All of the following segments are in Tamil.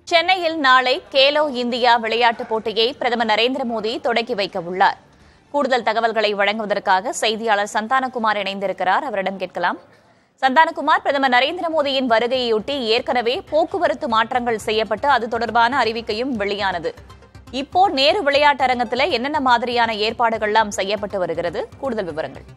சென்னையில் நாளை கேலோ இந்தியா விளையாட்டுப் போட்டியை பிரதமர் நரேந்திர மோடி தொடக்கி வைக்க உள்ளார் கூடுதல் தகவல்களை வழங்குவதற்காக செய்தியாளர் சந்தானகுமார் இணைந்திருக்கிறார் அவரிடம் கேட்கலாம் சந்தானகுமார் பிரதமர் நரேந்திர மோடியின் வருகையொட்டி ஏற்கனவே போக்குவரத்து மாற்றங்கள் செய்யப்பட்டு அது தொடர்பான அறிவிக்கையும் வெளியானது இப்போ நேரு விளையாட்டரங்கத்தில் என்னென்ன மாதிரியான ஏற்பாடுகள்லாம் செய்யப்பட்டு வருகிறது கூடுதல் விவரங்கள்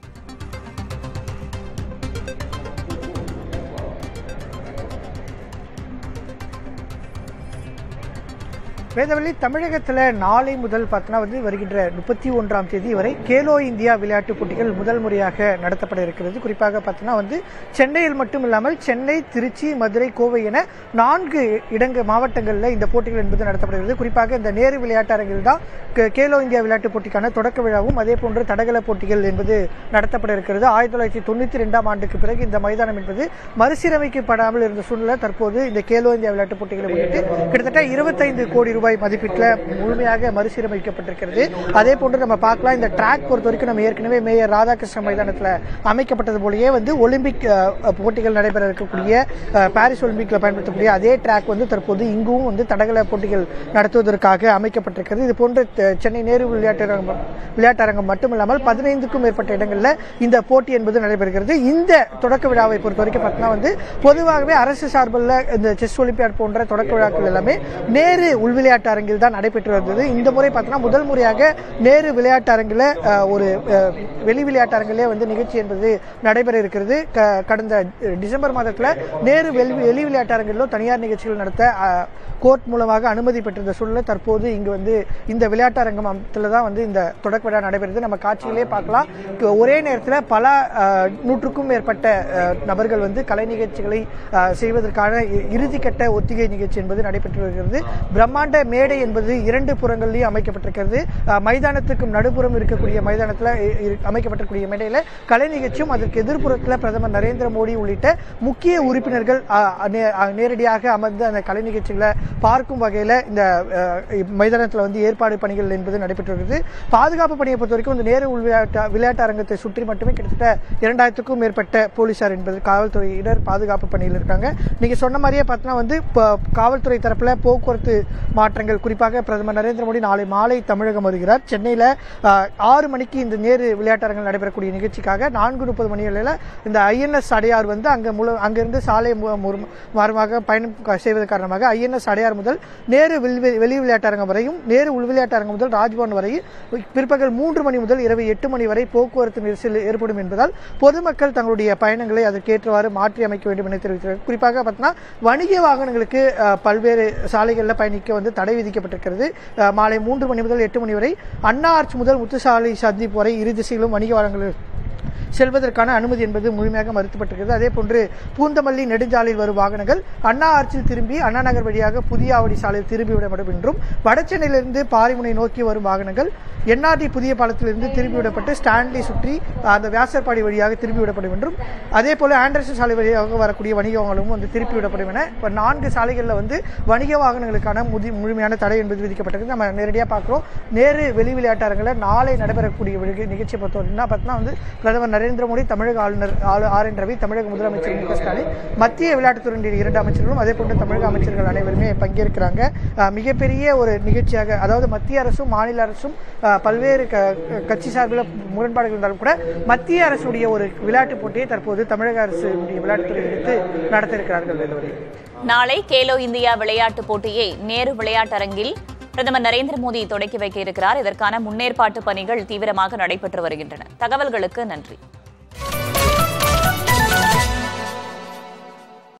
வேதவள்ளி தமிழகத்தில் நாளை முதல் பார்த்தோன்னா வந்து வருகின்ற முப்பத்தி ஒன்றாம் தேதி வரை கேலோ இந்தியா விளையாட்டுப் போட்டிகள் முதல் முறையாக நடத்தப்பட இருக்கிறது குறிப்பாக பார்த்தோன்னா வந்து சென்னையில் மட்டும் இல்லாமல் சென்னை திருச்சி மதுரை கோவை என நான்கு இடங்க மாவட்டங்களில் இந்த போட்டிகள் என்பது நடத்தப்படுகிறது குறிப்பாக இந்த நேரு விளையாட்டு அரங்கில் தான் கே- கேலோ இந்தியா விளையாட்டுப் போட்டிக்கான தொடக்க விழாவும் அதே போன்று தடகள போட்டிகள் என்பது நடத்தப்பட இருக்கிறது ஆயிரத்தி தொள்ளாயிரத்தி தொண்ணூற்றி ரெண்டாம் ஆண்டுக்கு பிறகு இந்த மைதானம் என்பது மறுசீரமைக்கப்படாமல் இருந்த சூழ்நிலை தற்போது இந்த கேலோ இந்தியா விளையாட்டுப் போட்டிகளை முன்னிட்டு கிட்டத்தட்ட இருபத்தைந்து கோடி ரூபாய் மதிப்பீட்டில் முழுமையாக மறுசீரமைக்கப்பட்டிருக்கிறது அதே போன்று நம்ம பார்க்கலாம் இந்த ட்ராக் பொறுத்த வரைக்கும் நம்ம ஏற்கனவே மேயர் ராதாகிருஷ்ணன் மைதானத்தில் அமைக்கப்பட்டது போலயே வந்து ஒலிம்பிக் அஹ், போட்டிகள் நடைபெற இருக்கக்கூடிய அஹ், பாரிஸ் ஒலிம்பிக்ல பயன்படுத்தக்கூடிய அதே ட்ராக் வந்து தற்போது இங்கும் வந்து தடகள போட்டிகள் நடத்துவதற்காக அமைக்கப்பட்டிருக்கிறது இது போன்று த- சென்னை நேரு விளையாட்டரங்கம் விளையாட்டரங்கம் மட்டுமில்லாமல் பதினைந்துக்கும் மேற்பட்ட இடங்களில் இந்த போட்டி என்பது நடைபெறுகிறது இந்த தொடக்க விழாவை பொறுத்த வரைக்கும் பார்த்தீங்கன்னா வந்து பொதுவாகவே அரசு சார்பில் இந்த செஸ் ஒலிம்பியாட் போன்ற தொடக்க விழாக்கள் எல்லாமே நேரு உள்விளையாட்டு அரங்கில் தான் நடைபெற்று வந்தது இந்த முறை பார்த்தீங்கன்னா முதல் முறையாக நேரு விளையாட்டு அரங்கில் அஹ், ஒரு அஹ், வெளி விளையாட்டு அரங்கிலே வந்து நிகழ்ச்சி என்பது நடைபெற இருக்கிறது க- கடந்த டிசம்பர் மாதத்தில் நேரு வெளி வெளி விளையாட்டு அரங்கிலோ தனியார் நிகழ்ச்சிகள் நடத்த அஹ், கோர்ட் மூலமாக அனுமதி பெற்றிருந்த சூழ்நிலை தற்போது இங்கு வந்து இந்த விளையாட்டு அரங்கத்தில் தான் வந்து இந்த தொடக்க விழா நடைபெறுது நம்ம காட்சியிலே பார்க்கலாம் க- ஒரே நேரத்தில் பல அஹ், நூற்றுக்கும் மேற்பட்ட அஹ், நபர்கள் வந்து கலை நிகழ்ச்சிகளை அஹ், செய்வதற்கான இ- இறுதிக்கட்ட ஒத்திகை நிகழ்ச்சி என்பது நடைபெற்று வருகிறது பிரம்மாண்ட மேடை என்பது இரண்டு புறங்களிலும் அமைக்கப்பட்டிருக்கிறது அஹ், மைதானத்துக்கும் நடுப்புறம் இருக்கக்கூடிய மைதானத்தில் இ- இரு- அமைக்கப்பட்டிருக்கூடிய மேடையில் கலை நிகழ்ச்சியும் அதற்கு எதிர்ப்புறத்தில் பிரதமர் நரேந்திர மோடி உள்ளிட்ட முக்கிய உறுப்பினர்கள் அஹ், நே- அஹ், நேரடியாக அமர்ந்து அந்த கலை நிகழ்ச்சிகளை பார்க்கும் வகையில் இந்த மைதானத்தில் வந்து ஏற்பாடு பணிகள் என்பது நடைபெற்று வருகிறது பாதுகாப்பு பணியை பொறுத்த வரைக்கும் இந்த நேரு விளையாட்டு விளையாட்டு அரங்கத்தை சுற்றி மட்டுமே கிட்டத்தட்ட இரண்டாயிரத்துக்கும் மேற்பட்ட போலீசார் என்பது காவல்துறையினர் பாதுகாப்பு பணியில் இருக்காங்க நீங்க சொன்ன மாதிரியே பார்த்தீங்கன்னா வந்து இப்போ காவல்துறை தரப்புல போக்குவரத்து மாற்றங்கள் குறிப்பாக பிரதமர் நரேந்திர மோடி நாளை மாலை தமிழகம் வருகிறார் சென்னையில ஆஹ், ஆறு மணிக்கு இந்த நேரு விளையாட்டரங்கில் நடைபெறக்கூடிய நிகழ்ச்சிக்காக நான்கு முப்பது மணி அளவில் இந்த ஐஎன்எஸ் அடையார் வந்து அங்க முழு அங்கிருந்து சாலை மு- மு- மார்க்கமாக பயணம் க- செய்வது காரணமாக ஐஎன்எஸ் அடையார் முதல் நேரு வெளி வெளி விளையாட்டரங்கம் வரையும் நேரு உள் விளையாட்டரங்கம் முதல் ராஜ்பவன் வரை பிற்பகல் மூன்று மணி முதல் இரவு எட்டு மணி வரை போக்குவரத்து நெரிசல் ஏற்படும் என்பதால் பொதுமக்கள் தங்களுடைய பயணங்களை அதற்கேற்றவாறு மாற்றி அமைக்க வேண்டும் என தெரிவித்தார் குறிப்பாக பார்த்தீங்கன்னா வணிக வாகனங்களுக்கு அஹ், பல்வேறு சாலைகளில் பயணிக்க வந்து தடை விதிக்கப்பட்டிருக்கிறது அஹ், மாலை மூன்று மணி முதல் எட்டு மணி வரை அண்ணா ஆர்ச் முதல் முத்துசாலை சந்திப்பு வரை இரு திசையிலும் வணிக வாகனங்கள் செல்வதற்கான அனுமதி என்பது முழுமையாக மறுக்கப்பட்டிருக்கிறது அதே போன்று பூந்தமல்லி நெடுஞ்சாலையில் வரும் வாகனங்கள் அண்ணா ஆர்ச்சில் திரும்பி அண்ணா நகர் வழியாக புதிய ஆவடி சாலையில் திரும்பி விடப்படும் என்றும் வடசென்னையிலிருந்து பாரிமுனை நோக்கி வரும் வாகனங்கள் என்ஆர்டி புதிய பாலத்திலிருந்து திரும்பி விடப்பட்டு ஸ்டான்லி சுற்றி அந்த வியாசர்பாடி வழியாக திரும்பி விடப்படும் என்றும் அதே போல ஆண்டர்சன் சாலை வழியாக வரக்கூடிய வணிக வாகனமும் வந்து திருப்பி விடப்படும் என இப்போ நான்கு சாலைகளில் வந்து வணிக வாகனங்களுக்கான முதி முழுமையான தடை என்பது விதிக்கப்பட்டிருக்கு நம்ம நேரடியாக பார்க்குறோம் நேரு வெளி விளையாட்டு அரங்கில் நாளை நடைபெறக்கூடிய விழு- நிகழ்ச்சியை பொறுத்தவரை என்ன பார்த்தீங்கன்னா வந்து பிரதமர் நரேந்திர மோடி தமிழக ஆளுநர் ஆளு- ஆர் என் ரவி தமிழக முதலமைச்சர் மு க ஸ்டாலின் மத்திய விளையாட்டுத்துறையின் இரண்டு அமைச்சர்களும் அதே போன்று தமிழக அமைச்சர்கள் அனைவருமே பங்கேற்கிறாங்க அஹ், மிகப்பெரிய ஒரு நிகழ்ச்சியாக அதாவது மத்திய அரசும் மாநில அரசும் அஹ், பல்வேறு க- கட்சி சார்பில் முரண்பாடுகள் இருந்தாலும் கூட மத்திய அரசுடைய ஒரு விளையாட்டுப் போட்டியை தற்போது தமிழக அரசுடைய விளையாட்டுத்துறை எடுத்து நடத்த இருக்கிறார்கள் வேலுவரி நாளை கேலோ இந்தியா விளையாட்டுப் போட்டியை நேரு விளையாட்டரங்கில் பிரதமர் நரேந்திர மோடி தொடக்கி வைக்க இருக்கிறார் இதற்கான முன்னேற்பாட்டு பணிகள் தீவிரமாக நடைபெற்று வருகின்றன தகவல்களுக்கு நன்றி